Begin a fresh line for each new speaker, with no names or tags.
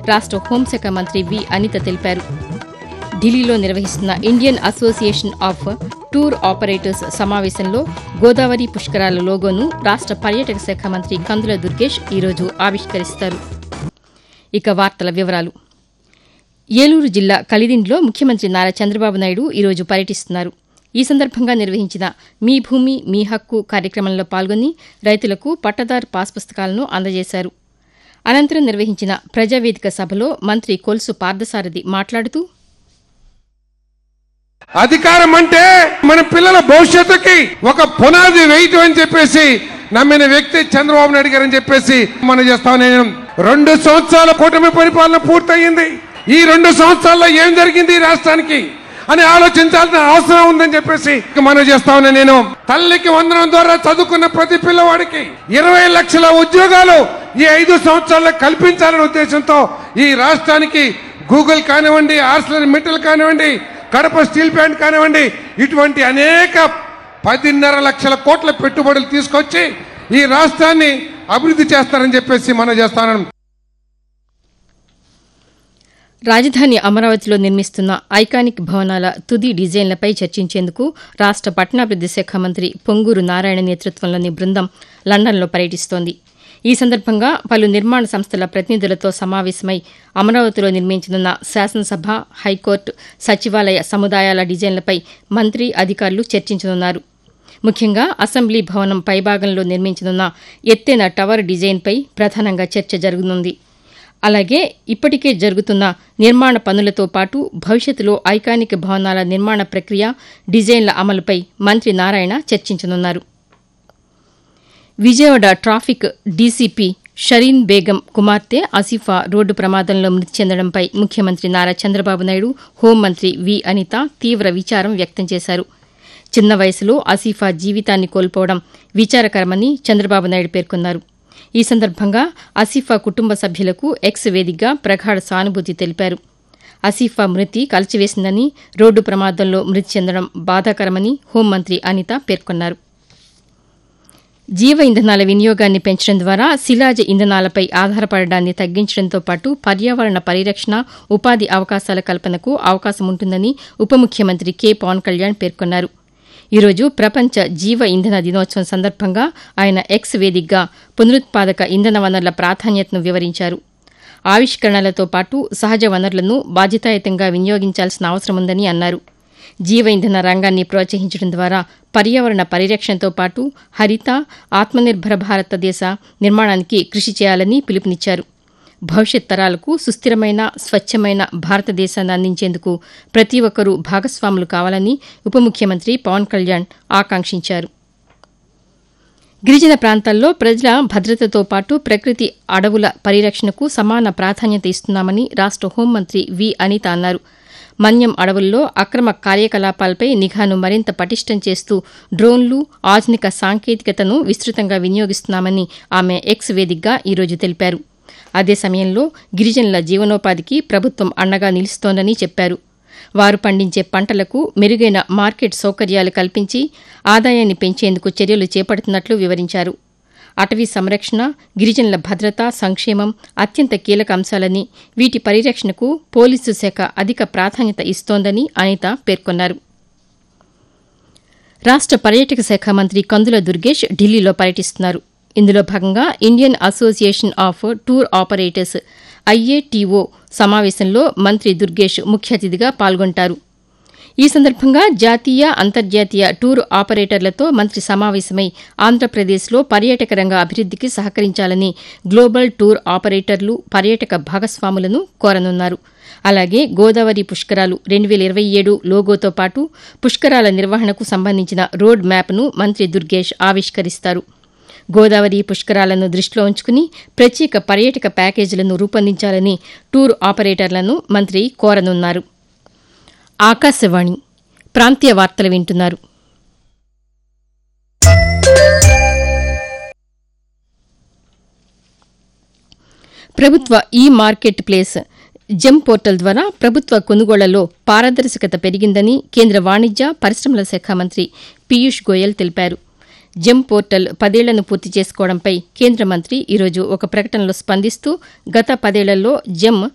రాష్ట హోంశాఖ మంత్రి వి అనిత తెలిపారు ఢిల్లీలో నిర్వహిస్తున్న Indian association of tour operators సమావేశంలో గోదావరి పుష్కరాల లోగోను రాష్ట పర్యాటక శాఖ మంత్రి కందుల దుర్గేష్ ఈరోజు ఆవిష్కరిస్తారు ఇక వార్తల వివరాలు ఏలూరు జిల్లా కలిదిండిలో ముఖ్యమంత్రి నారా చంద్రబాబు నాయుడు ఈరోజు పర్యటిస్తున్నారు ఈ సందర్భంగా నిర్వహించిన మీ భూమి మీ హక్కు కార్యక్రమంలో పాల్గొని రైతులకు పట్టదారు పాస్ పుస్తకాలను అందజేశారు అనంతరం నిర్వహించిన ప్రజావేదిక సభలో మంత్రి కొలుసు పార్థసారథి మాట్లాడుతూ
అధికారం అంటే మన పిల్లల భవిష్యత్తుకి ఒక పునాది వేయటం అని చెప్పేసి నమ్మిన వ్యక్తి చంద్రబాబు నాయుడు గారు అని చెప్పేసి మనం చేస్తాం నేను రెండు సంవత్సరాల కూటమి పరిపాలన పూర్తయింది ఈ రెండు సంవత్సరాల్లో ఏం జరిగింది ఈ రాష్ట్రానికి అని ఆలోచించాల్సిన అవసరం ఉందని చెప్పేసి మనం చేస్తా ఉన్నా నేను తల్లికి వందనం ద్వారా చదువుకున్న ప్రతి పిల్లవాడికి ఇరవై లక్షల ఉద్యోగాలు ఈ ఐదు సంవత్సరాల్లో కల్పించాలనే ఉద్దేశంతో ఈ రాష్ట్రానికి గూగుల్ కానివ్వండి ఆర్సలర్ మిట్టల్ కానివ్వండి కడప స్టీల్ ప్లాంట్ కానివ్వండి ఇటువంటి అనేక పదిన్నర లక్షల కోట్ల పెట్టుబడులు తీసుకొచ్చి ఈ రాష్ట్రాన్ని అభివృద్ధి చేస్తారని చెప్పేసి మనం చేస్తాను
రాజధాని అమరావతిలో నిర్మిస్తున్న ఐకానిక్ భవనాల తుది డిజైన్లపై చర్చించేందుకు రాష్ట పట్టణాభివృద్ది శాఖ మంత్రి పొంగూరు నారాయణ నేతృత్వంలోని బృందం లండన్లో పర్యటిస్తోంది ఈ సందర్భంగా పలు నిర్మాణ సంస్థల ప్రతినిధులతో సమావేశమై అమరావతిలో నిర్మించనున్న శాసనసభ హైకోర్టు సచివాలయ సముదాయాల డిజైన్లపై మంత్రి అధికారులు చర్చించనున్నారు ముఖ్యంగా అసెంబ్లీ భవనం పైభాగంలో నిర్మించనున్న ఎత్తైన టవర్ డిజైన్పై ప్రధానంగా చర్చ జరగనుంది అలాగే ఇప్పటికే జరుగుతున్న నిర్మాణ పనులతో పాటు భవిష్యత్తులో ఐకానిక్ భవనాల నిర్మాణ ప్రక్రియ డిజైన్ల అమలుపై మంత్రి నారాయణ చర్చించనున్నారు విజయవాడ ట్రాఫిక్ డీసీపీ షరీన్ బేగం కుమార్తె ఆసిఫా రోడ్డు ప్రమాదంలో మృతి చెందడంపై ముఖ్యమంత్రి నారా చంద్రబాబు నాయుడు హోంమంత్రి వి అనిత తీవ్ర విచారం వ్యక్తం చేశారు చిన్న వయసులో ఆసిఫా జీవితాన్ని కోల్పోవడం విచారకరమని చంద్రబాబు నాయుడు పేర్కొన్నారు ఈ సందర్భంగా ఆసిఫా కుటుంబ సభ్యులకు ఎక్స్ వేదికగా ప్రగాఢ సానుభూతి తెలిపారు ఆసిఫా మృతి కలిచివేసిందని రోడ్డు ప్రమాదంలో మృతి చెందడం బాధాకరమని హోంమంత్రి అనిత పేర్కొన్నారు జీవ ఇంధనాల వినియోగాన్ని పెంచడం ద్వారా శిలాజ ఇంధనాలపై ఆధారపడడాన్ని తగ్గించడంతో పాటు పర్యావరణ పరిరక్షణ ఉపాధి అవకాశాల కల్పనకు అవకాశం ఉంటుందని ఉప ముఖ్యమంత్రి కె పవన్ కళ్యాణ్ పేర్కొన్నారు ఈరోజు ప్రపంచ జీవ ఇంధన దినోత్సవం సందర్భంగా ఆయన ఎక్స్ వేదికగా పునరుత్పాదక ఇంధన వనరుల ప్రాధాన్యతను వివరించారు ఆవిష్కరణలతో పాటు సహజ వనరులను బాధ్యతాయుతంగా వినియోగించాల్సిన అవసరం ఉందని అన్నారు జీవ ఇంధన రంగాన్ని ప్రోత్సహించడం ద్వారా పర్యావరణ పరిరక్షణతో పాటు హరిత ఆత్మనిర్భర భారతదేశ నిర్మాణానికి కృషి చేయాలని పిలుపునిచ్చారు భవిష్యత్ తరాలకు సుస్థిరమైన స్వచ్ఛమైన భారతదేశాన్ని అందించేందుకు ప్రతి ఒక్కరూ భాగస్వాములు కావాలని ఉప ముఖ్యమంత్రి పవన్ కళ్యాణ్ ఆకాంక్షించారు గిరిజన ప్రాంతాల్లో ప్రజల భద్రతతో పాటు ప్రకృతి అడవుల పరిరక్షణకు సమాన ప్రాధాన్యత ఇస్తున్నామని రాష్ట హోంమంత్రి వి అనిత అన్నారు మన్యం అడవుల్లో అక్రమ కార్యకలాపాలపై నిఘాను మరింత పటిష్టం చేస్తూ డ్రోన్లు ఆధునిక సాంకేతికతను విస్తృతంగా వినియోగిస్తున్నామని ఆమె ఎక్స్ వేదికగా ఈరోజు తెలిపారు అదే సమయంలో గిరిజనుల జీవనోపాధికి ప్రభుత్వం అండగా నిలుస్తోందని చెప్పారు వారు పండించే పంటలకు మెరుగైన మార్కెట్ సౌకర్యాలు కల్పించి ఆదాయాన్ని పెంచేందుకు చర్యలు చేపడుతున్నట్లు వివరించారు అటవీ సంరక్షణ గిరిజనుల భద్రత సంక్షేమం అత్యంత కీలక అంశాలని వీటి పరిరక్షణకు పోలీసు శాఖ అధిక ప్రాధాన్యత ఇస్తోందని అనిత పేర్కొన్నారు రాష్ట పర్యాటక శాఖ మంత్రి కందుల దుర్గేష్ ఢిల్లీలో పర్యటిస్తున్నారు ఇందులో భాగంగా Indian association of tour operators IATO సమావేశంలో మంత్రి దుర్గేష్ ముఖ్య అతిథిగా పాల్గొంటారు ఈ సందర్భంగా జాతీయ అంతర్జాతీయ టూర్ ఆపరేటర్లతో మంత్రి సమావేశమై ఆంధ్రప్రదేశ్లో పర్యాటక రంగ అభివృద్దికి సహకరించాలని గ్లోబల్ టూర్ ఆపరేటర్లు పర్యాటక భాగస్వాములను కోరనున్నారు అలాగే గోదావరి పుష్కరాలు రెండు వేల ఇరవై ఏడు లోగోతో పాటు పుష్కరాల నిర్వహణకు సంబంధించిన రోడ్ మ్యాప్ను మంత్రి దుర్గేష్ ఆవిష్కరిస్తారు గోదావరి పుష్కరాలను దృష్టిలో ఉంచుకుని ప్రత్యేక పర్యాటక ప్యాకేజీలను రూపొందించాలని టూర్ ఆపరేటర్లను మంత్రి కోరనున్నారు ఆకాశవాణి ప్రాంతీయ వార్తలు వింటున్నారు ప్రభుత్వ ఈ మార్కెట్ ప్లేస్ జెమ్ పోర్టల్ ద్వారా ప్రభుత్వ కొనుగోళ్లలో పారదర్శకత పెరిగిందని కేంద్ర వాణిజ్య పరిశ్రమల శాఖ మంత్రి పీయూష్ గోయల్ తెలిపారు జెమ్ పోర్టల్ పదేళ్లను పూర్తి చేసుకోవడంపై కేంద్ర మంత్రి ఈరోజు ఒక ప్రకటనలో స్పందిస్తూ గత పదేళ్లలో జెమ్